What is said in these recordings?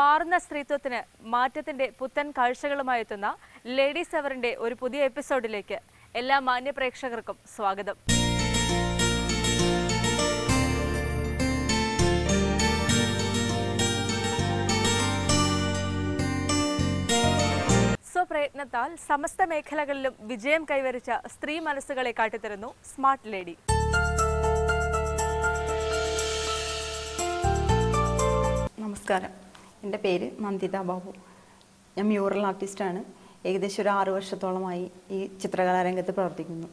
മാറുന്ന സ്ത്രീത്വത്തിന് മാറ്റത്തിന്റെ പുത്തൻ കാഴ്ചകളുമായി എത്തുന്ന ലേഡീസ് അവറിന്റെ ഒരു പുതിയ എപ്പിസോഡിലേക്ക് എല്ലാ മാന്യ പ്രേക്ഷകർക്കും സ്വാഗതം സ്വപ്രയത്നത്താൽ സമസ്ത മേഖലകളിലും വിജയം കൈവരിച്ച സ്ത്രീ മനസ്സുകളെ കാട്ടിത്തരുന്നു സ്മാർട്ട് ലേഡി നമസ്കാരം എൻ്റെ പേര് നന്ദിത ബാബു ഞാൻ മ്യൂറൽ ആർട്ടിസ്റ്റാണ് ഏകദേശം ഒരു ആറ് വർഷത്തോളമായി ഈ ചിത്രകലാരംഗത്ത് പ്രവർത്തിക്കുന്നു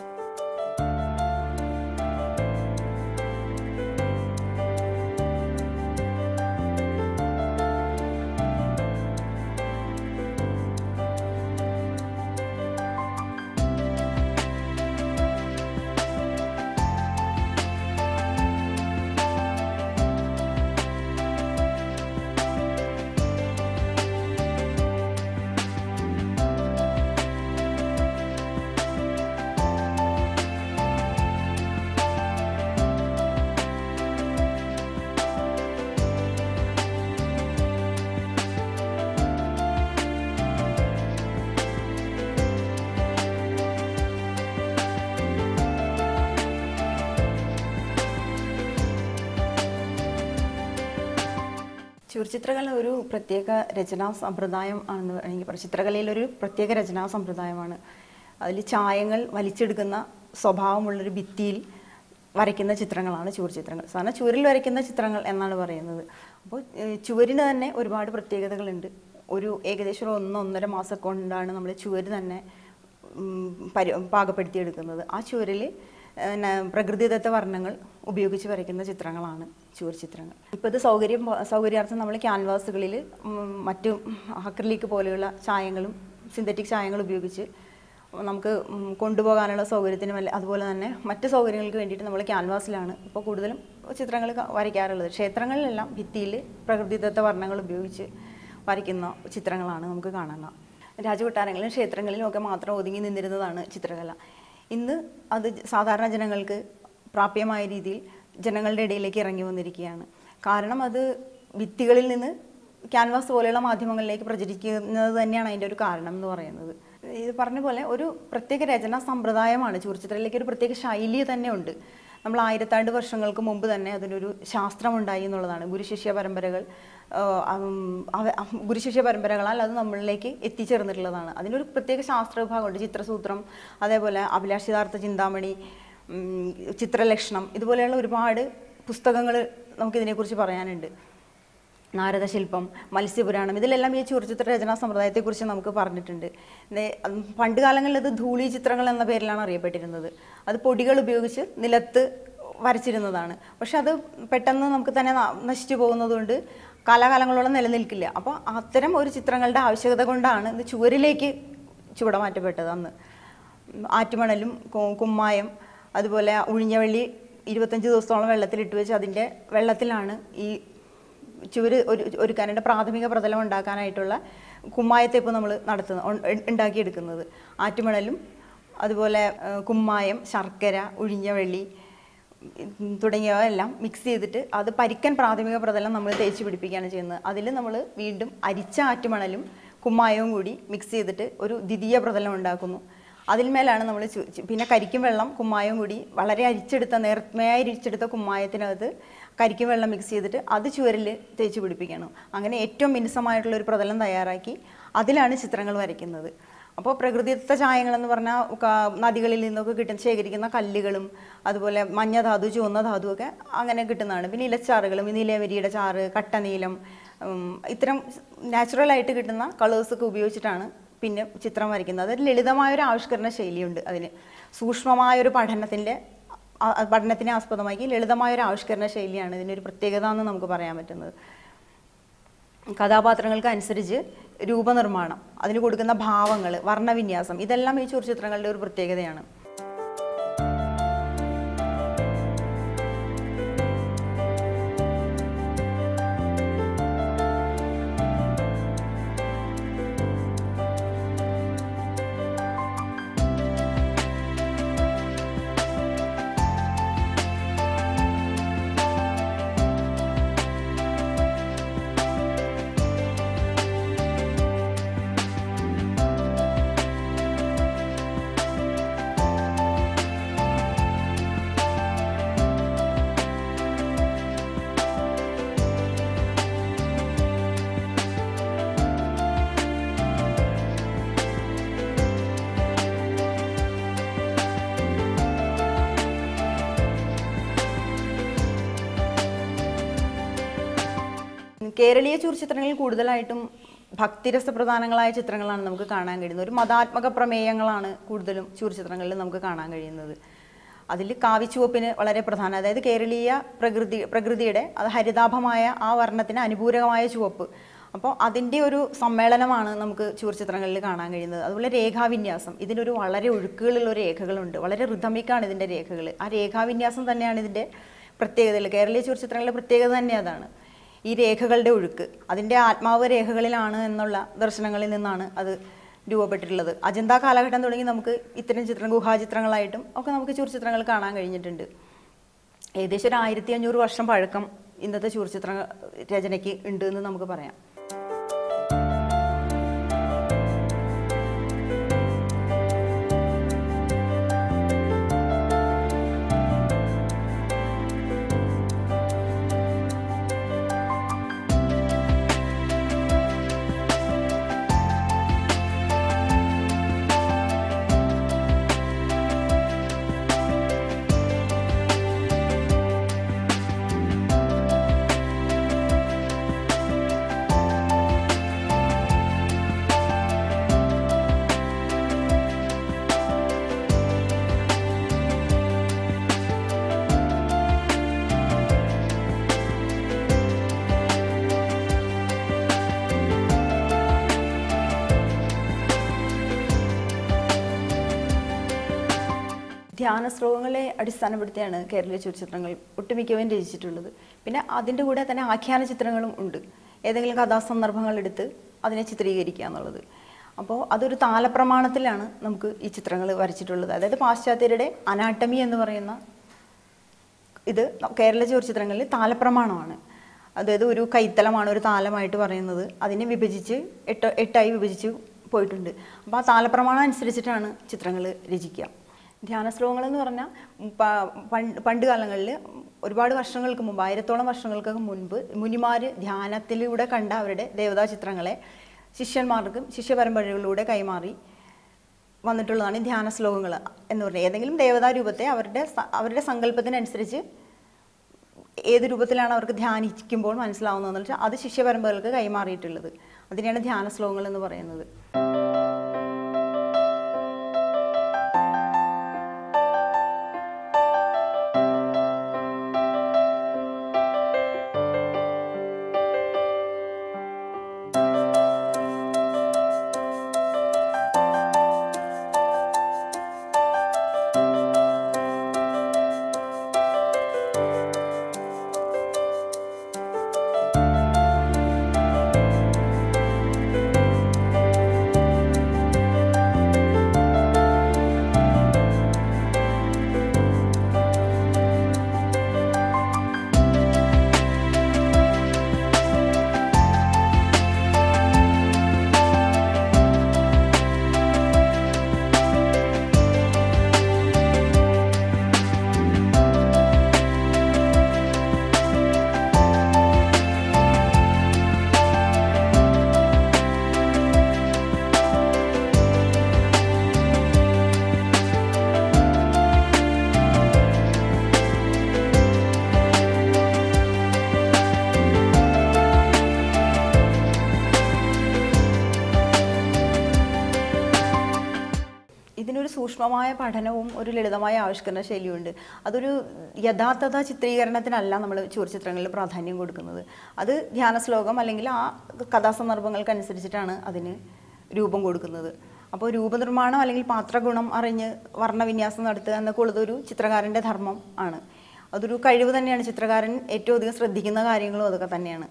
ചുവർച്ചിത്രകല ഒരു പ്രത്യേക രചനാ സമ്പ്രദായം ആണെന്ന് വേണമെങ്കിൽ പറയാം ചിത്രകലയിൽ ഒരു പ്രത്യേക രചനാ സമ്പ്രദായമാണ് അതിൽ ചായങ്ങൾ വലിച്ചെടുക്കുന്ന സ്വഭാവമുള്ളൊരു ഭിത്തിയിൽ വരയ്ക്കുന്ന ചിത്രങ്ങളാണ് ചുവർ ചിത്രങ്ങൾ സാധാരണ ചുവരിൽ വരയ്ക്കുന്ന ചിത്രങ്ങൾ എന്നാണ് പറയുന്നത് അപ്പോൾ ഏഹ്, ചുവരിന് തന്നെ ഒരുപാട് പ്രത്യേകതകളുണ്ട് ഒരു ഏകദേശം ഒരു ഒന്ന് ഒന്നര മാസം കൊണ്ടാണ് നമ്മൾ ചുവര് തന്നെ ഉം, പരി പാകപ്പെടുത്തിയെടുക്കുന്നത് ആ ചുവരിൽ പ്രകൃതിദത്ത വർണ്ണങ്ങൾ ഉപയോഗിച്ച് വരയ്ക്കുന്ന ചിത്രങ്ങളാണ് ചുവർ ചിത്രങ്ങൾ ഇപ്പോൾ ഇത് സൗകര്യം പോ- സൗകര്യാർത്ഥം നമ്മൾ ക്യാൻവാസുകളിൽ മറ്റു അക്രലിക് പോലെയുള്ള ചായങ്ങളും സിന്തറ്റിക് ചായങ്ങൾ ഉപയോഗിച്ച് നമുക്ക് ഉം, കൊണ്ടുപോകാനുള്ള സൗകര്യത്തിനും അല്ല അതുപോലെ തന്നെ മറ്റ് സൗകര്യങ്ങൾക്ക് വേണ്ടിയിട്ട് നമ്മൾ ക്യാൻവാസിലാണ് ഇപ്പോൾ കൂടുതലും ചിത്രങ്ങൾ ക- വരയ്ക്കാറുള്ളത് ക്ഷേത്രങ്ങളിലെല്ലാം ഭിത്തിയിൽ പ്രകൃതിദത്ത വർണ്ണങ്ങൾ ഉപയോഗിച്ച് വരയ്ക്കുന്ന ചിത്രങ്ങളാണ് നമുക്ക് കാണുന്നത് രാജകൊട്ടാരങ്ങളിലും ക്ഷേത്രങ്ങളിലും ഒക്കെ മാത്രം ഒതുങ്ങി നിന്നിരുന്നതാണ് ചിത്രകല ഇന്ന് അത് ജ- സാധാരണ ജനങ്ങൾക്ക് പ്രാപ്യമായ രീതിയിൽ ജനങ്ങളുടെ ഇടയിലേക്ക് ഇറങ്ങി വന്നിരിക്കുകയാണ് കാരണം അത് ഭിത്തികളിൽ നിന്ന് ക്യാൻവാസ് പോലെയുള്ള മാധ്യമങ്ങളിലേക്ക് പ്രചരിക്കുന്നത് തന്നെയാണ് അതിൻ്റെ ഒരു കാരണം എന്ന് പറയുന്നത് ഇത് പറഞ്ഞ പോലെ ഒരു പ്രത്യേക രചനാ സമ്പ്രദായമാണ് ചുവർച്ചിത്രയിലേക്ക് ഒരു പ്രത്യേക ശൈലി തന്നെ ഉണ്ട് നമ്മൾ ആയിരത്താണ്ട് വർഷങ്ങൾക്ക് മുമ്പ് തന്നെ അതിനൊരു ശാസ്ത്രമുണ്ടായി എന്നുള്ളതാണ് ഗുരുശിഷ്യ പരമ്പരകൾ ആഹ് ഉം, അവ- അഹ് ഗുരുശിഷ്യ പരമ്പരകളാൽ അത് നമ്മളിലേക്ക് എത്തിച്ചേർന്നിട്ടുള്ളതാണ് അതിനൊരു പ്രത്യേക ശാസ്ത്ര വിഭാഗമുണ്ട് ചിത്രസൂത്രം അതേപോലെ അഭിലാഷിതാർത്ഥ ചിന്താമണി ഉം, ചിത്രലക്ഷണം ഇതുപോലെയുള്ള ഒരുപാട് പുസ്തകങ്ങൾ നമുക്കിതിനെക്കുറിച്ച് പറയാനുണ്ട് നാരദശില്പം മത്സ്യപുരാണം ഇതിലെല്ലാം ഈ ചുവർച്ചിത്ര രചനാ സമ്പ്രദായത്തെക്കുറിച്ച് നമുക്ക് പറഞ്ഞിട്ടുണ്ട് നേ- ഉം, പണ്ട് കാലങ്ങളിൽ ഇത് ധൂളി ചിത്രങ്ങൾ എന്ന പേരിലാണ് അറിയപ്പെട്ടിരുന്നത് അത് പൊടികൾ ഉപയോഗിച്ച് നിലത്ത് വരച്ചിരുന്നതാണ് പക്ഷെ അത് പെട്ടെന്ന് നമുക്ക് തന്നെ ന- നശിച്ചു പോകുന്നതുകൊണ്ട് കാലാകാലങ്ങളോളം നിലനിൽക്കില്ല അപ്പോൾ അത്തരം ഒരു ചിത്രങ്ങളുടെ ആവശ്യകത കൊണ്ടാണ് ഇത് ചുവരിലേക്ക് ചുവടമാറ്റപ്പെട്ടത് അന്ന് ഉം, ആറ്റുമണലും കു- കുമ്മായം അതുപോലെ ഉഴിഞ്ഞവള്ളി ഇരുപത്തഞ്ച് ദിവസത്തോളം വെള്ളത്തിലിട്ട് വെച്ച് അതിൻ്റെ വെള്ളത്തിലാണ് ഈ ചുവര് ഒരു ഒരുക്കാനായിട്ട് പ്രാഥമിക പ്രതലം ഉണ്ടാക്കാനായിട്ടുള്ള കുമ്മായത്തെ ഇപ്പോൾ നമ്മൾ നടത്തുന്ന ഉൺ- ഉണ്ടാക്കിയെടുക്കുന്നത് ആറ്റുമണലും അതുപോലെ ആ, കുമ്മായം ശർക്കര ഉഴിഞ്ഞ വെള്ളി ഉം, തുടങ്ങിയവ എല്ലാം മിക്സ് ചെയ്തിട്ട് അത് പരിക്കൻ പ്രാഥമിക പ്രതലം നമ്മൾ തേച്ച് പിടിപ്പിക്കുകയാണ് ചെയ്യുന്നത് അതിൽ നമ്മൾ വീണ്ടും അരിച്ച ആറ്റുമണലും കുമ്മായവും കൂടി മിക്സ് ചെയ്തിട്ട് ഒരു ദ്വിതീയ പ്രതലം ഉണ്ടാക്കുന്നു അതിന്മേലാണ് നമ്മൾ പിന്നെ കരിക്കും വെള്ളം കുമ്മായവും കൂടി വളരെ അരിച്ചെടുത്ത നേർമയായി അരിച്ചെടുത്ത കുമ്മായത്തിനകത്ത് കരിക്കും വെള്ളം മിക്സ് ചെയ്തിട്ട് അത് ചുവരിൽ തേച്ച് പിടിപ്പിക്കണം അങ്ങനെ ഏറ്റവും മിനുസമായിട്ടുള്ള ഒരു പ്രതലം തയ്യാറാക്കി അതിലാണ് ചിത്രങ്ങൾ വരയ്ക്കുന്നത് അപ്പോൾ പ്രകൃതിദത്ത ചായങ്ങൾ എന്ന് പറഞ്ഞാൽ ക- നദികളിൽ നിന്നൊക്കെ കിട്ടുന്ന ശേഖരിക്കുന്ന കല്ലുകളും അതുപോലെ മഞ്ഞ ധാതു ചുവന്ന ധാതു ഒക്കെ അങ്ങനെ കിട്ടുന്നതാണ് പിന്നെ ഇലച്ചാറുകളും ഈ നീലവരിയുടെ ചാറ് കട്ടനീലം ഉം, ഇത്തരം നാച്ചുറലായിട്ട് കിട്ടുന്ന കളേഴ്സൊക്കെ ഉപയോഗിച്ചിട്ടാണ് പിന്നെ ചിത്രം വരയ്ക്കുന്നത് അതൊരു ലളിതമായ ഒരു ആവിഷ്കരണ ശൈലിയുണ്ട് അതിന് സൂക്ഷ്മമായ ഒരു പഠനത്തിൻ്റെ ആ- ആ പഠനത്തിനെ ആസ്പദമാക്കി ലളിതമായ ഒരു ആവിഷ്കരണ ശൈലിയാണ് ഇതിനൊരു പ്രത്യേകത എന്ന് നമുക്ക് പറയാൻ പറ്റുന്നത് കഥാപാത്രങ്ങൾക്ക് അനുസരിച്ച് രൂപനിർമ്മാണം അതിന് കൊടുക്കുന്ന ഭാവങ്ങൾ വർണ്ണവിന്യാസം ഇതെല്ലാം ഈ ചുവർച്ചിത്രങ്ങളുടെ ഒരു പ്രത്യേകതയാണ് കേരളീയ ചുവർച്ചിത്രങ്ങളിൽ കൂടുതലായിട്ടും ഭക്തിരസ പ്രധാനങ്ങളായ ചിത്രങ്ങളാണ് നമുക്ക് കാണാൻ കഴിയുന്നത് ഒരു മതാത്മക പ്രമേയങ്ങളാണ് കൂടുതലും ചുവർച്ചിത്രങ്ങളിൽ നമുക്ക് കാണാൻ കഴിയുന്നത് അതിൽ കാവിച്ചുവപ്പിന് വളരെ പ്രധാനം അതായത് കേരളീയ പ്രകൃതി പ്രകൃതിയുടെ അത് ഹരിതാഭമായ ആ വർണ്ണത്തിന് അനുപൂരകമായ ചുവപ്പ് അപ്പോൾ അതിൻ്റെ ഒരു സമ്മേളനമാണ് നമുക്ക് ചുവർച്ചിത്രങ്ങളിൽ കാണാൻ കഴിയുന്നത് അതുപോലെ രേഖാവിന്യാസം ഇതിനൊരു വളരെ ഒഴുക്കുകളുള്ള രേഖകളുണ്ട് വളരെ റിതമിക്കാണ് ഇതിൻ്റെ രേഖകൾ ആ രേഖാവിന്യാസം തന്നെയാണ് ഇതിൻ്റെ പ്രത്യേകതകൾ കേരളീയ ചുവർച്ചിത്രങ്ങളുടെ പ്രത്യേകത തന്നെ അതാണ് ഈ രേഖകളുടെ ഒഴുക്ക് അതിൻ്റെ ആത്മാവ് രേഖകളിലാണ് എന്നുള്ള ദർശനങ്ങളിൽ നിന്നാണ് അത് രൂപപ്പെട്ടിട്ടുള്ളത് അജന്ത കാലഘട്ടം തുടങ്ങി നമുക്ക് ഇത്തരം ചിത്രം ഗുഹാചിത്രങ്ങളായിട്ടും ഒക്കെ നമുക്ക് ചുവർച്ചിത്രങ്ങൾ കാണാൻ കഴിഞ്ഞിട്ടുണ്ട് ഏകദേശം ഒരു ആയിരത്തി അഞ്ഞൂറ് വർഷം പഴക്കം ഇന്നത്തെ ചുവർച്ചിത്ര രചനയ്ക്ക് ഉണ്ട് എന്ന് നമുക്ക് പറയാം ധ്യാന ശ്ലോകങ്ങളെ അടിസ്ഥാനപ്പെടുത്തിയാണ് കേരളീയ ചുവർച്ചിത്രങ്ങൾ ഒട്ടുമിക്കവയും രചിച്ചിട്ടുള്ളത് പിന്നെ അതിൻ്റെ കൂടെ തന്നെ ആഖ്യാന ചിത്രങ്ങളും ഉണ്ട് ഏതെങ്കിലും കഥാസന്ദർഭങ്ങൾ എടുത്ത് അതിനെ ചിത്രീകരിക്കുക എന്നുള്ളത് അപ്പോൾ അതൊരു താലപ്രമാണത്തിലാണ് നമുക്ക് ഈ ചിത്രങ്ങൾ വരച്ചിട്ടുള്ളത് അതായത് പാശ്ചാത്യരുടെ അനാട്ടമി എന്ന് പറയുന്ന ഇത് കേരള ചുവർച്ചിത്രങ്ങളിൽ താലപ്രമാണമാണ് അതായത് ഒരു കൈത്തലമാണ് ഒരു താലമായിട്ട് പറയുന്നത് അതിനെ വിഭജിച്ച് എട്ട് എട്ടായി വിഭജിച്ച് പോയിട്ടുണ്ട് അപ്പോൾ ആ താലപ്രമാണം അനുസരിച്ചിട്ടാണ് ചിത്രങ്ങൾ രചിക്കുക ധ്യാന ശ്ലോകങ്ങൾ എന്ന് പറഞ്ഞാൽ പ- പണ്ട് പണ്ട് കാലങ്ങളിൽ ഒരുപാട് വർഷങ്ങൾക്ക് മുമ്പ് ആയിരത്തോളം വർഷങ്ങൾക്ക് മുൻപ് മുനിമാർ ധ്യാനത്തിലൂടെ കണ്ട അവരുടെ ദേവതാ ചിത്രങ്ങളെ ശിഷ്യന്മാർക്കും ശിഷ്യപരമ്പരകളിലൂടെ കൈമാറി വന്നിട്ടുള്ളതാണ് ഈ ധ്യാന ശ്ലോകങ്ങൾ എന്ന് പറയുന്നത് ഏതെങ്കിലും ദേവതാ രൂപത്തെ അവരുടെ സ- അവരുടെ സങ്കല്പത്തിനനുസരിച്ച് ഏത് രൂപത്തിലാണ് അവർക്ക് ധ്യാനിക്കുമ്പോൾ മനസ്സിലാവുന്നതെന്ന് വെച്ചാൽ അത് ശിഷ്യപരമ്പരകൾക്ക് കൈമാറിയിട്ടുള്ളത് അതിനെയാണ് ധ്യാന ശ്ലോകങ്ങൾ എന്ന് പറയുന്നത് ഇതിനൊരു സൂക്ഷ്മമായ പഠനവും ഒരു ലളിതമായ ആവിഷ്കരണ ശൈലിയുണ്ട് അതൊരു യഥാർത്ഥത ചിത്രീകരണത്തിനല്ല നമ്മൾ ചുവർച്ചിത്രങ്ങളിൽ പ്രാധാന്യം കൊടുക്കുന്നത് അത് ധ്യാന ശ്ലോകം അല്ലെങ്കിൽ ആ കഥാസന്ദർഭങ്ങൾക്കനുസരിച്ചിട്ടാണ് അതിന് രൂപം കൊടുക്കുന്നത് അപ്പോൾ രൂപനിർമ്മാണം അല്ലെങ്കിൽ പാത്രഗുണം അറിഞ്ഞ് വർണ്ണവിന്യാസം നടത്തുക എന്നൊക്കെ ഉള്ളത് ഒരു ചിത്രകാരൻ്റെ ധർമ്മം ആണ് അതൊരു കഴിവ് തന്നെയാണ് ചിത്രകാരൻ ഏറ്റവും അധികം ശ്രദ്ധിക്കുന്ന കാര്യങ്ങളും അതൊക്കെ തന്നെയാണ്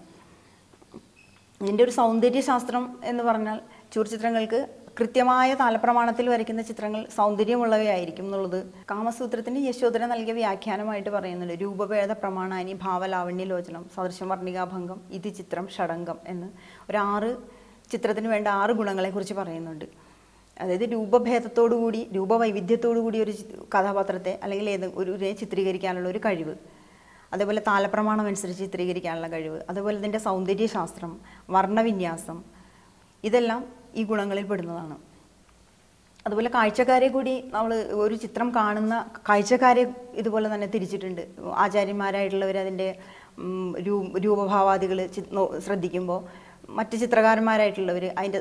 ഇതിൻ്റെ ഒരു സൗന്ദര്യശാസ്ത്രം എന്ന് പറഞ്ഞാൽ ചുവർച്ചിത്രങ്ങൾക്ക് കൃത്യമായ താലപ്രമാണത്തിൽ വരയ്ക്കുന്ന ചിത്രങ്ങൾ സൗന്ദര്യമുള്ളവയായിരിക്കും എന്നുള്ളത് കാമസൂത്രത്തിന് യശോധര നൽകിയ വ്യാഖ്യാനമായിട്ട് പറയുന്നുണ്ട് രൂപഭേദ പ്രമാണാനി ഭാവലാവണ്യ ലോചനം സദൃശം വർണ്ണികാഭംഗം ഇത് ചിത്രം ഷടങ്കം എന്ന് ഒരു ആറ് ചിത്രത്തിന് വേണ്ട ആറ് ഗുണങ്ങളെക്കുറിച്ച് പറയുന്നുണ്ട് അതായത് രൂപഭേദത്തോടു കൂടി രൂപവൈവിധ്യത്തോടു കൂടി ഒരു ചി- കഥാപാത്രത്തെ അല്ലെങ്കിൽ ഏത് ഒരു ചിത്രീകരിക്കാനുള്ള ഒരു കഴിവ് അതേപോലെ താലപ്രമാണം അനുസരിച്ച് ചിത്രീകരിക്കാനുള്ള കഴിവ് അതുപോലെ ഇതിൻ്റെ സൗന്ദര്യശാസ്ത്രം വർണ്ണവിന്യാസം ഇതെല്ലാം ഈ ഗുണങ്ങളിൽ പെടുന്നതാണ് അതുപോലെ കാഴ്ചക്കാരെ കൂടി നമ്മൾ ഒരു ചിത്രം കാണുന്ന കാഴ്ചക്കാരെ ഇതുപോലെ തന്നെ തിരിച്ചിട്ടുണ്ട് ആചാര്യന്മാരായിട്ടുള്ളവർ അതിൻ്റെ രൂപഭാവാദികൾ ശ്രദ്ധിക്കുമ്പോൾ മറ്റ് ചിത്രകാരന്മാരായിട്ടുള്ളവർ അതിൻ്റെ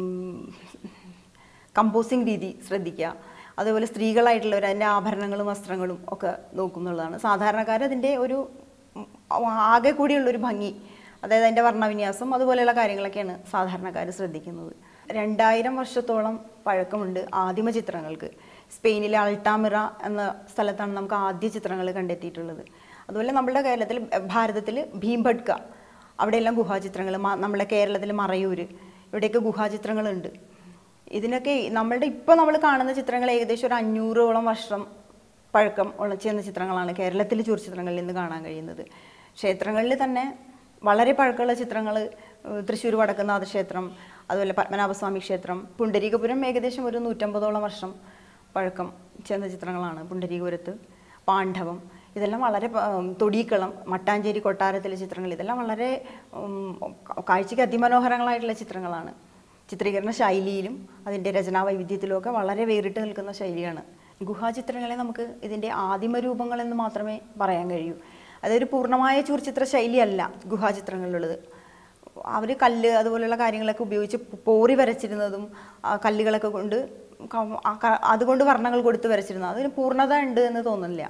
കമ്പോസിങ് രീതി ശ്രദ്ധിക്കുക അതുപോലെ സ്ത്രീകളായിട്ടുള്ളവർ അതിൻ്റെ ആഭരണങ്ങളും വസ്ത്രങ്ങളും ഒക്കെ നോക്കുന്നുള്ളതാണ് സാധാരണക്കാർ അതിൻ്റെ ഒരു ഉം, ആകെ കൂടിയുള്ളൊരു ഭംഗി അതായത് അതിൻ്റെ വർണ്ണവിന്യാസം അതുപോലെയുള്ള കാര്യങ്ങളൊക്കെയാണ് സാധാരണക്കാർ ശ്രദ്ധിക്കുന്നത് രണ്ടായിരം വർഷത്തോളം പഴക്കമുണ്ട് ആദിമ ചിത്രങ്ങൾക്ക് സ്പെയിനിലെ അൾട്ടാമിറ എന്ന സ്ഥലത്താണ് നമുക്ക് ആദ്യ ചിത്രങ്ങൾ കണ്ടെത്തിയിട്ടുള്ളത് അതുപോലെ നമ്മുടെ കേരളത്തിൽ ഭാരതത്തിൽ ഭീംഭട്ക അവിടെയെല്ലാം ഗുഹാചിത്രങ്ങൾ നമ്മുടെ കേരളത്തിൽ മറയൂർ ഇവിടെയൊക്കെ ഗുഹാചിത്രങ്ങളുണ്ട് ഇതിനൊക്കെ നമ്മളുടെ ഇപ്പോൾ നമ്മൾ കാണുന്ന ചിത്രങ്ങൾ ഏകദേശം ഒരു അഞ്ഞൂറോളം വർഷം പഴക്കം ഉള്ള ചെന്ന ചിത്രങ്ങളാണ് കേരളത്തിലെ ചുവർച്ചിത്രങ്ങളിൽ നിന്ന് കാണാൻ കഴിയുന്നത് ക്ഷേത്രങ്ങളിൽ തന്നെ വളരെ പഴക്കമുള്ള ചിത്രങ്ങൾ തൃശ്ശൂർ വടക്കുന്നാഥ ക്ഷേത്രം അതുപോലെ പത്മനാഭസ്വാമി ക്ഷേത്രം പുണ്ടരീകപുരം ഏകദേശം ഒരു നൂറ്റമ്പതോളം വർഷം പഴക്കം ചെന്ന ചിത്രങ്ങളാണ് പുണ്ടരീകപുരത്ത് പാണ്ഡവം ഇതെല്ലാം വളരെ പ- ഉം, തൊടിക്കളം മട്ടാഞ്ചേരി കൊട്ടാരത്തിലെ ചിത്രങ്ങൾ ഇതെല്ലാം വളരെ ഉം, കാഴ്ചയ്ക്ക് അതിമനോഹരങ്ങളായിട്ടുള്ള ചിത്രങ്ങളാണ് ചിത്രീകരണ ശൈലിയിലും അതിൻ്റെ രചനാ വൈവിധ്യത്തിലും ഒക്കെ വളരെ വേറിട്ട് നിൽക്കുന്ന ശൈലിയാണ് ഗുഹാചിത്രങ്ങളെ നമുക്ക് ഇതിൻ്റെ ആദിമ രൂപങ്ങളെന്ന് മാത്രമേ പറയാൻ കഴിയൂ അതൊരു പൂർണ്ണമായ ചുവർച്ചിത്ര ശൈലിയല്ല ഗുഹാചിത്രങ്ങളിലുള്ളത് അവർ കല്ല് അതുപോലെയുള്ള കാര്യങ്ങളൊക്കെ ഉപയോഗിച്ച് പോറി വരച്ചിരുന്നതും ആ കല്ലുകളൊക്കെ കൊണ്ട് ക- ആ ക- അതുകൊണ്ട് വർണ്ണങ്ങൾ കൊടുത്ത് വരച്ചിരുന്നത് അതിന് പൂർണ്ണത ഉണ്ട് എന്ന് തോന്നുന്നില്ല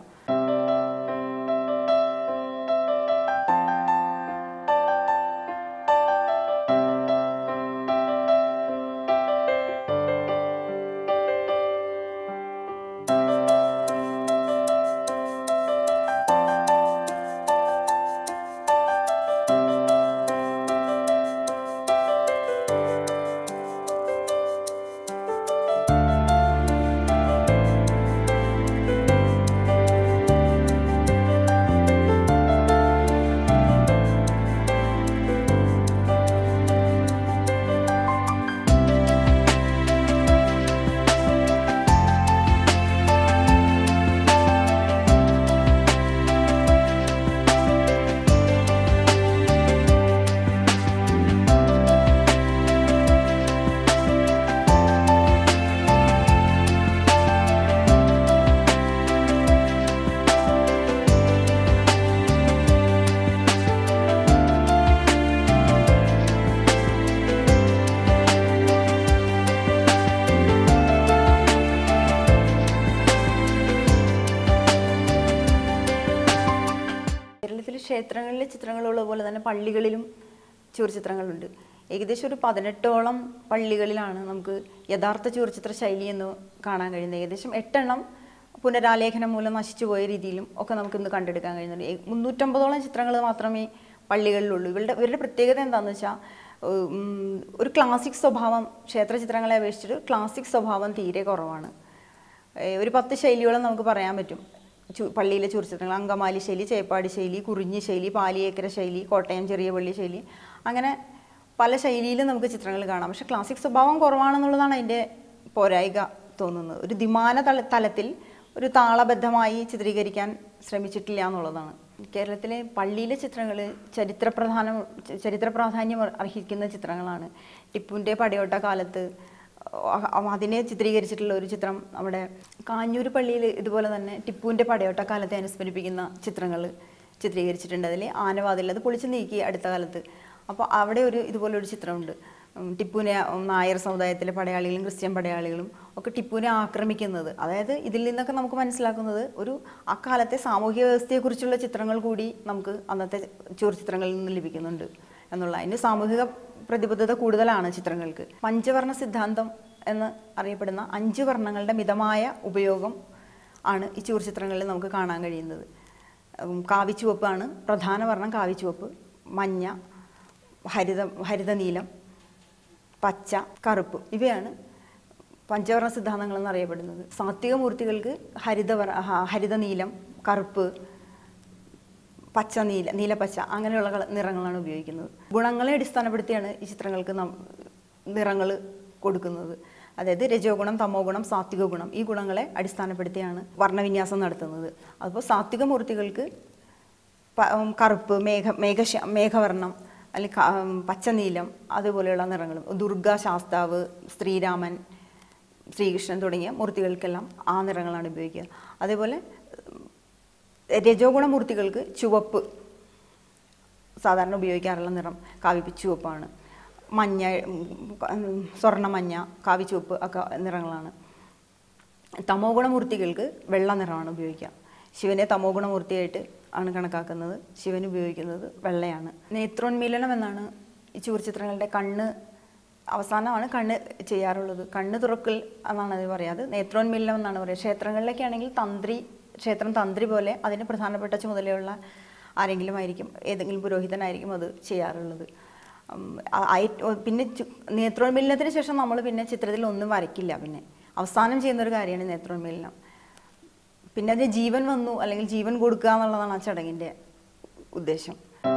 കേരളത്തിൽ ക്ഷേത്രങ്ങളിലെ ചിത്രങ്ങളുള്ള പോലെ തന്നെ പള്ളികളിലും ചുവർച്ചിത്രങ്ങളുണ്ട് ഏകദേശം ഒരു പതിനെട്ടോളം പള്ളികളിലാണ് നമുക്ക് യഥാർത്ഥ ചുവർച്ചിത്ര ശൈലി എന്ന് കാണാൻ കഴിയുന്നത് ഏകദേശം എട്ടെണ്ണം പുനരാലേഖനം മൂലം നശിച്ചു പോയ രീതിയിലും ഒക്കെ നമുക്ക് ഇന്ന് കണ്ടെടുക്കാൻ കഴിയുന്നുണ്ട് ഏ- മുന്നൂറ്റമ്പതോളം ചിത്രങ്ങൾ മാത്രമേ പള്ളികളിലുള്ളൂ ഇവരുടെ ഇവരുടെ പ്രത്യേകത എന്താണെന്ന് വെച്ചാൽ ഉം, ഒരു ക്ലാസിക് സ്വഭാവം ക്ഷേത്ര ചിത്രങ്ങളെ അപേക്ഷിച്ചിട്ട് ക്ലാസിക് സ്വഭാവം തീരെ കുറവാണ് ഏഹ് ഒരു പത്ത് ശൈലിയോളം നമുക്ക് പറയാൻ പറ്റും ചു- പള്ളിയിലെ ചുവർച്ചിത്രങ്ങൾ അങ്കമാലി ശൈലി ചേപ്പാടി ശൈലി കുറിഞ്ഞി ശൈലി പാലിയേക്കര ശൈലി കോട്ടയം ചെറിയ പള്ളി ശൈലി അങ്ങനെ പല ശൈലിയിലും നമുക്ക് ചിത്രങ്ങൾ കാണാം പക്ഷെ ക്ലാസിക് സ്വഭാവം കുറവാണെന്നുള്ളതാണ് അതിൻ്റെ പോരായിക തോന്നുന്നത് ഒരു ദ്വിമാന തല തലത്തിൽ ഒരു താളബദ്ധമായി ചിത്രീകരിക്കാൻ ശ്രമിച്ചിട്ടില്ല എന്നുള്ളതാണ് കേരളത്തിലെ പള്ളിയിലെ ചിത്രങ്ങൾ ചരിത്ര പ്രധാനം ചരിത്ര പ്രാധാന്യം അർഹിക്കുന്ന ചിത്രങ്ങളാണ് ടിപ്പുവിൻ്റെ പടയോട്ട കാലത്ത് അഹ് അതിനെ ചിത്രീകരിച്ചിട്ടുള്ള ഒരു ചിത്രം നമ്മുടെ കാഞ്ഞൂർ പള്ളിയിൽ ഇതുപോലെ തന്നെ ടിപ്പുവിൻ്റെ പടയോട്ട കാലത്തെ അനുസ്മരിപ്പിക്കുന്ന ചിത്രങ്ങൾ ചിത്രീകരിച്ചിട്ടുണ്ട് അതിൽ ആനവാതിൽ അത് പൊളിച്ചു നീക്കി അടുത്ത കാലത്ത് അപ്പോൾ അവിടെ ഒരു ഇതുപോലെ ഒരു ചിത്രമുണ്ട് ഉം, ടിപ്പുവിനെ ഉം, നായർ സമുദായത്തിലെ പടയാളികളും ക്രിസ്ത്യൻ പടയാളികളും ഒക്കെ ടിപ്പുവിനെ ആക്രമിക്കുന്നത് അതായത് ഇതിൽ നിന്നൊക്കെ നമുക്ക് മനസ്സിലാക്കുന്നത് ഒരു അക്കാലത്തെ സാമൂഹ്യ വ്യവസ്ഥയെക്കുറിച്ചുള്ള ചിത്രങ്ങൾ കൂടി നമുക്ക് അന്നത്തെ ചുവർച്ചിത്രങ്ങളിൽ നിന്ന് ലഭിക്കുന്നുണ്ട് എന്നുള്ള അതിന് സാമൂഹിക പ്രതിബദ്ധത കൂടുതലാണ് ചിത്രങ്ങൾക്ക് പഞ്ചവർണ്ണ സിദ്ധാന്തം എന്ന് അറിയപ്പെടുന്ന അഞ്ച് വർണ്ണങ്ങളുടെ മിതമായ ഉപയോഗം ആണ് ഈ ചുവർച്ചിത്രങ്ങളിൽ നമുക്ക് കാണാൻ കഴിയുന്നത് ഉം, കാവിച്ചുവപ്പാണ് പ്രധാന വർണ്ണം കാവിച്ചുവപ്പ് മഞ്ഞ ഹരിത ഹരിതനീലം പച്ച കറുപ്പ് ഇവയാണ് പഞ്ചവർണ്ണ സിദ്ധാന്തങ്ങൾ എന്നറിയപ്പെടുന്നത് സാത്വിക മൂർത്തികൾക്ക് ഹരിതവർ ഹ- ഹരിതനീലം കറുപ്പ് പച്ച നീല നീലപ്പച്ച അങ്ങനെയുള്ള കള- നിറങ്ങളാണ് ഉപയോഗിക്കുന്നത് ഗുണങ്ങളെ അടിസ്ഥാനപ്പെടുത്തിയാണ് ഈ ചിത്രങ്ങൾക്ക് നം നിറങ്ങൾ കൊടുക്കുന്നത് അതായത് രജോ ഗുണം തമോ ഗുണം സാത്വിക ഗുണം ഈ ഗുണങ്ങളെ അടിസ്ഥാനപ്പെടുത്തിയാണ് വർണ്ണവിന്യാസം നടത്തുന്നത് അപ്പോൾ സാത്വിക മൂർത്തികൾക്ക് പ- ഉം, കറുപ്പ് മേഘ മേഘശ മേഘവർണ്ണം അല്ലെങ്കിൽ ക- ഉം, പച്ചനീലം അതുപോലെയുള്ള നിറങ്ങളും ദുർഗ ശാസ്താവ് ശ്രീരാമൻ ശ്രീകൃഷ്ണൻ തുടങ്ങിയ മൂർത്തികൾക്കെല്ലാം ആ നിറങ്ങളാണ് ഉപയോഗിക്കുക അതേപോലെ രജോ ഗുണമൂർത്തികൾക്ക് ചുവപ്പ് സാധാരണ ഉപയോഗിക്കാറുള്ള നിറം കാവിപ്പിച്ചുവപ്പാണ് മഞ്ഞ ഉം, സ്വർണ്ണ മഞ്ഞ കാവിച്ചുവപ്പ് ഒക്കെ നിറങ്ങളാണ് തമോ ഗുണമൂർത്തികൾക്ക് വെള്ള നിറമാണ് ഉപയോഗിക്കുക ശിവനെ തമോ ഗുണമൂർത്തിയായിട്ട് ആണ് കണക്കാക്കുന്നത് ശിവൻ ഉപയോഗിക്കുന്നത് വെള്ളയാണ് നേത്രോന്മീലനം എന്നാണ് ഈ ചുവർച്ചിത്രങ്ങളുടെ കണ്ണ് അവസാനമാണ് കണ്ണ് ചെയ്യാറുള്ളത് കണ്ണ് തുറക്കൽ എന്നാണ് അത് പറയാത് നേത്രോന്മീലനം എന്നാണ് പറയുക ക്ഷേത്രങ്ങളിലൊക്കെ ആണെങ്കിൽ തന്ത്രി ക്ഷേത്രം തന്ത്രി പോലെ അതിന് പ്രധാനപ്പെട്ട ചുമതലയുള്ള ആരെങ്കിലും ആയിരിക്കും ഏതെങ്കിലും പുരോഹിതനായിരിക്കും അത് ചെയ്യാറുള്ളത് ഉം, ആ- ആയി- പിന്നെ ചു- നേത്രോന്മീലനത്തിന് ശേഷം നമ്മൾ പിന്നെ ചിത്രത്തിൽ ഒന്നും വരയ്ക്കില്ല പിന്നെ അവസാനം ചെയ്യുന്ന ഒരു കാര്യമാണ് നേത്രോന്മീലനം പിന്നെ അതിന് ജീവൻ വന്നു അല്ലെങ്കിൽ ജീവൻ കൊടുക്കുക എന്നുള്ളതാണ് ആ ചടങ്ങിൻ്റെ ഉദ്ദേശം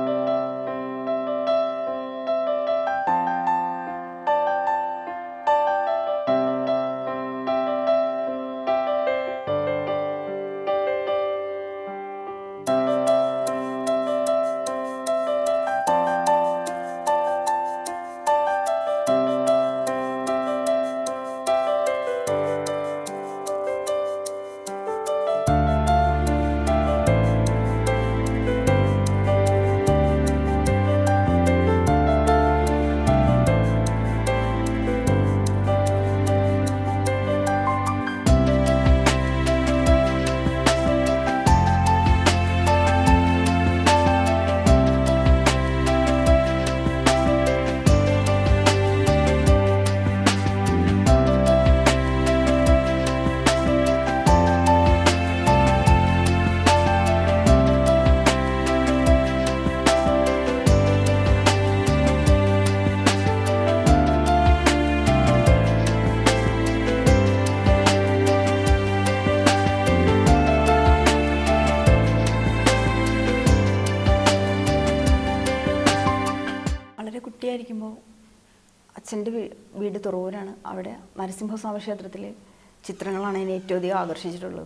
വളരെ കുട്ടിയായിരിക്കുമ്പോൾ അച്ഛൻ്റെ വീട് തുറവൂരാണ് അവിടെ നരസിംഹസ്വാമി ക്ഷേത്രത്തിലെ ചിത്രങ്ങളാണ് എന്നെ ഏറ്റവും അധികം ആകർഷിച്ചിട്ടുള്ളത്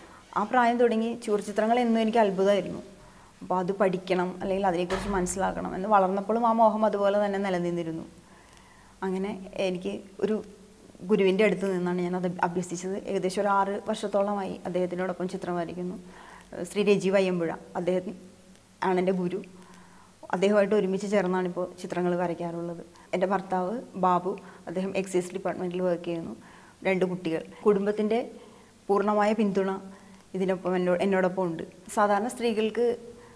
ആ പ്രായം തുടങ്ങി ചുവർച്ചിത്രങ്ങൾ എന്നും എനിക്ക് അത്ഭുതമായിരുന്നു അപ്പോൾ അത് പഠിക്കണം അല്ലെങ്കിൽ അതിനെക്കുറിച്ച് മനസ്സിലാക്കണം എന്ന് വളർന്നപ്പോഴും ആ മോഹം അതുപോലെ തന്നെ നിലനിന്നിരുന്നു അങ്ങനെ എനിക്ക് ഒരു ഗുരുവിൻ്റെ അടുത്ത് നിന്നാണ് ഞാൻ അത് അഭ്യസിച്ചത് ഏകദേശം ഒരു ആറ് വർഷത്തോളമായി അദ്ദേഹത്തിനോടൊപ്പം ചിത്രം വരയ്ക്കുന്നു ശ്രീ രജി വയ്യമ്പുഴ അദ്ദേഹം ആണ് എൻ്റെ ഗുരു അദ്ദേഹമായിട്ട് ഒരുമിച്ച് ചേർന്നാണ് ഇപ്പോൾ ചിത്രങ്ങൾ വരയ്ക്കാറുള്ളത് എൻ്റെ ഭർത്താവ് ബാബു അദ്ദേഹം എക്സൈസ് ഡിപ്പാർട്ട്മെൻറ്റിൽ വർക്ക് ചെയ്യുന്നു രണ്ട് കുട്ടികൾ കുടുംബത്തിൻ്റെ പൂർണ്ണമായ പിന്തുണ ഇതിനൊപ്പം എന്നോട് എന്നോടൊപ്പം ഉണ്ട് സാധാരണ സ്ത്രീകൾക്ക്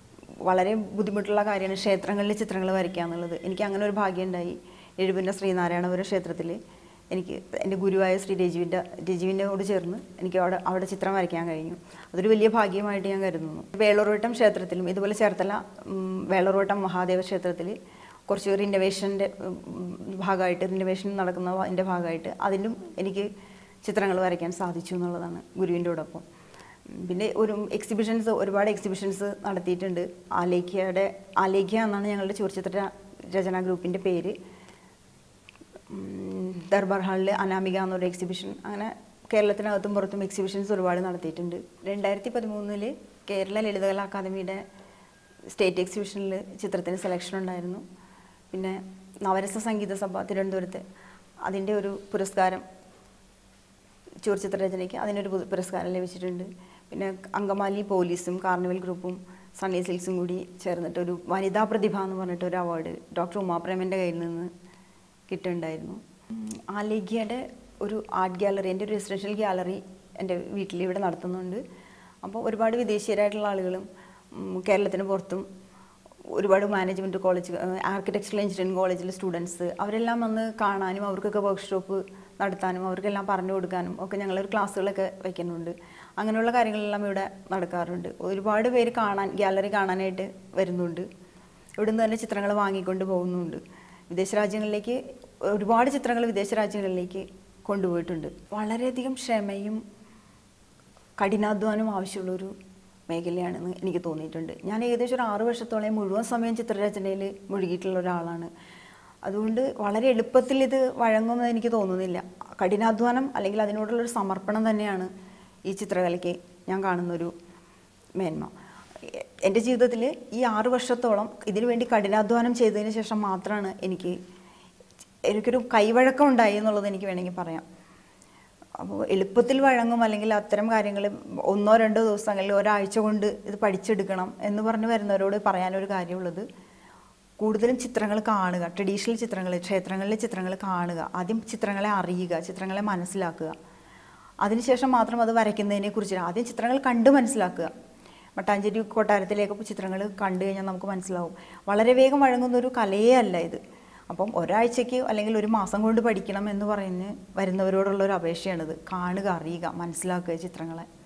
വളരെ ബുദ്ധിമുട്ടുള്ള കാര്യമാണ് ക്ഷേത്രങ്ങളിൽ ചിത്രങ്ങൾ വരയ്ക്കുക എന്നുള്ളത് എനിക്ക് അങ്ങനെ ഒരു ഭാഗ്യം ഉണ്ടായി എഴുപുന്ന ശ്രീനാരായണപുരം ക്ഷേത്രത്തിൽ എനിക്ക് എൻ്റെ ഗുരുവായ ശ്രീ രജുവിൻ്റെ രജുവിനോട് ചേർന്ന് എനിക്ക് അവിടെ അവിടെ ചിത്രം വരയ്ക്കാൻ കഴിഞ്ഞു അതൊരു വലിയ ഭാഗ്യമായിട്ട് ഞാൻ കരുതുന്നു വേളൂർവട്ടം ക്ഷേത്രത്തിലും ഇതുപോലെ ചേർത്തല ഉം, വേളൂർവട്ടം മഹാദേവ ക്ഷേത്രത്തിൽ കുറച്ച് റിനോവേഷൻ്റെ ഭാഗമായിട്ട് റിനോവേഷൻ നടക്കുന്ന അതിൻ്റെ ഭാഗമായിട്ട് അതിലും എനിക്ക് ചിത്രങ്ങൾ വരയ്ക്കാൻ സാധിച്ചു എന്നുള്ളതാണ് ഗുരുവിൻ്റെയോടൊപ്പം ഉം, പിന്നെ ഒരു എക്സിബിഷൻസ് ഒരുപാട് എക്സിബിഷൻസ് നടത്തിയിട്ടുണ്ട് ആലേഖ്യയുടെ ആലേഖ്യ എന്നാണ് ഞങ്ങളുടെ ചുവർച്ചിത്ര രചനാ ഗ്രൂപ്പിൻ്റെ പേര് ഉം, ദർബാർ ഹാളിൽ അനാമിക എന്നൊരു എക്സിബിഷൻ അങ്ങനെ കേരളത്തിനകത്തും പുറത്തും എക്സിബിഷൻസ് ഒരുപാട് നടത്തിയിട്ടുണ്ട് രണ്ടായിരത്തി പതിമൂന്നില് കേരള ലളിതകലാ അക്കാദമിയുടെ സ്റ്റേറ്റ് എക്സിബിഷനിൽ ചിത്രത്തിന് സെലക്ഷൻ ഉണ്ടായിരുന്നു പിന്നെ നവരസ സംഗീത സഭ തിരുവനന്തപുരത്ത് അതിൻ്റെ ഒരു പുരസ്കാരം ചുവർച്ചിത്ര രചനയ്ക്ക് അതിനൊരു പു- പുരസ്കാരം ലഭിച്ചിട്ടുണ്ട് പിന്നെ അങ്കമാലി പോലീസും കാർണിവൽ ഗ്രൂപ്പും സണ്ണി സിൽസും കൂടി ചേർന്നിട്ട് ഒരു വനിതാ പ്രതിഭ എന്ന് പറഞ്ഞിട്ട് ഒരു അവാർഡ് ഡോക്ടർ ഉമാപ്രേമൻ്റെ കയ്യിൽ നിന്ന് കിട്ടുന്നുണ്ടായിരുന്നു ഉം, ആലേഖ്യയുടെ ഒരു ആർട്ട് ഗാലറി എൻ്റെ ഒരു റെസിഡൻഷ്യൽ ഗാലറി എൻ്റെ വീട്ടിൽ ഇവിടെ നടത്തുന്നുണ്ട് അപ്പോൾ ഒരുപാട് വിദേശീയരായിട്ടുള്ള ആളുകളും ഉം, കേരളത്തിന് പുറത്തും ഒരുപാട് മാനേജ്മെൻറ്റ് കോളേജ് ആർക്കിടെക്ചറൽ എഞ്ചിനീയറിംഗ് കോളേജിലെ സ്റ്റുഡൻസ് അവരെല്ലാം വന്ന് കാണാനും അവർക്കൊക്കെ വർക്ക്ഷോപ്പ് നടത്താനും അവർക്കെല്ലാം പറഞ്ഞു കൊടുക്കാനും ഒക്കെ ഞങ്ങളൊരു ക്ലാസ്സുകളൊക്കെ വയ്ക്കുന്നുണ്ട് അങ്ങനെയുള്ള കാര്യങ്ങളെല്ലാം ഇവിടെ നടക്കാറുണ്ട് ഒരുപാട് പേര് കാണാൻ ഗാലറി കാണാനായിട്ട് വരുന്നുണ്ട് ഇവിടുന്ന് തന്നെ ചിത്രങ്ങൾ വാങ്ങിക്കൊണ്ട് പോകുന്നുണ്ട് വിദേശ രാജ്യങ്ങളിലേക്ക് ഒരുപാട് ചിത്രങ്ങൾ വിദേശ രാജ്യങ്ങളിലേക്ക് കൊണ്ടുപോയിട്ടുണ്ട് വളരെയധികം ക്ഷമയും കഠിനാധ്വാനം ആവശ്യമുള്ളൊരു മേഖലയാണെന്ന് എനിക്ക് തോന്നിയിട്ടുണ്ട് ഞാൻ ഏകദേശം ഒരു ആറു വർഷത്തോളം മുഴുവൻ സമയം ചിത്രരചനയിൽ മുഴുകിയിട്ടുള്ള ഒരാളാണ് അതുകൊണ്ട് വളരെ എളുപ്പത്തിൽ ഇത് വഴങ്ങുമെന്ന് എനിക്ക് തോന്നുന്നില്ല കഠിനാധ്വാനം അല്ലെങ്കിൽ അതിനോടുള്ളൊരു സമർപ്പണം തന്നെയാണ് ഈ ചിത്രകലയ്ക്ക് ഞാൻ കാണുന്നൊരു മേന്മ എ- എൻ്റെ ജീവിതത്തിൽ ഈ ആറു വർഷത്തോളം ഇതിനു വേണ്ടി കഠിനാധ്വാനം ചെയ്തതിന് ശേഷം മാത്രമാണ് എനിക്ക് എനിക്കൊരു കൈവഴക്കം ഉണ്ടായി എന്നുള്ളത് എനിക്ക് വേണമെങ്കിൽ പറയാം അപ്പോൾ എളുപ്പത്തിൽ വഴങ്ങും അല്ലെങ്കിൽ അത്തരം കാര്യങ്ങൾ ഒന്നോ രണ്ടോ ദിവസം അല്ലെങ്കിൽ ഒരാഴ്ച കൊണ്ട് ഇത് പഠിച്ചെടുക്കണം എന്ന് പറഞ്ഞ് വരുന്നവരോട് പറയാനൊരു കാര്യമുള്ളത് കൂടുതലും ചിത്രങ്ങൾ കാണുക ട്രഡീഷണൽ ചിത്രങ്ങൾ ക്ഷേത്രങ്ങളിലെ ചിത്രങ്ങൾ കാണുക ആദ്യം ചിത്രങ്ങളെ അറിയുക ചിത്രങ്ങളെ മനസ്സിലാക്കുക അതിനുശേഷം മാത്രം അത് വരയ്ക്കുന്നതിനെ കുറിച്ച് ആദ്യം ചിത്രങ്ങൾ കണ്ട് മനസ്സിലാക്കുക മട്ടാഞ്ചേരി കൊട്ടാരത്തിലേക്ക് ചിത്രങ്ങൾ കണ്ടു കഴിഞ്ഞാൽ നമുക്ക് മനസ്സിലാവും വളരെ വേഗം വഴങ്ങുന്ന ഒരു കലയേ അല്ല ഇത് അപ്പം ഒരാഴ്ചയ്ക്ക് അല്ലെങ്കിൽ ഒരു മാസം കൊണ്ട് പഠിക്കണം എന്ന് പറയുന്ന വരുന്നവരോടുള്ള ഒരു അപേക്ഷയാണിത് കാണുക അറിയുക മനസ്സിലാക്കുക ചിത്രങ്ങളെ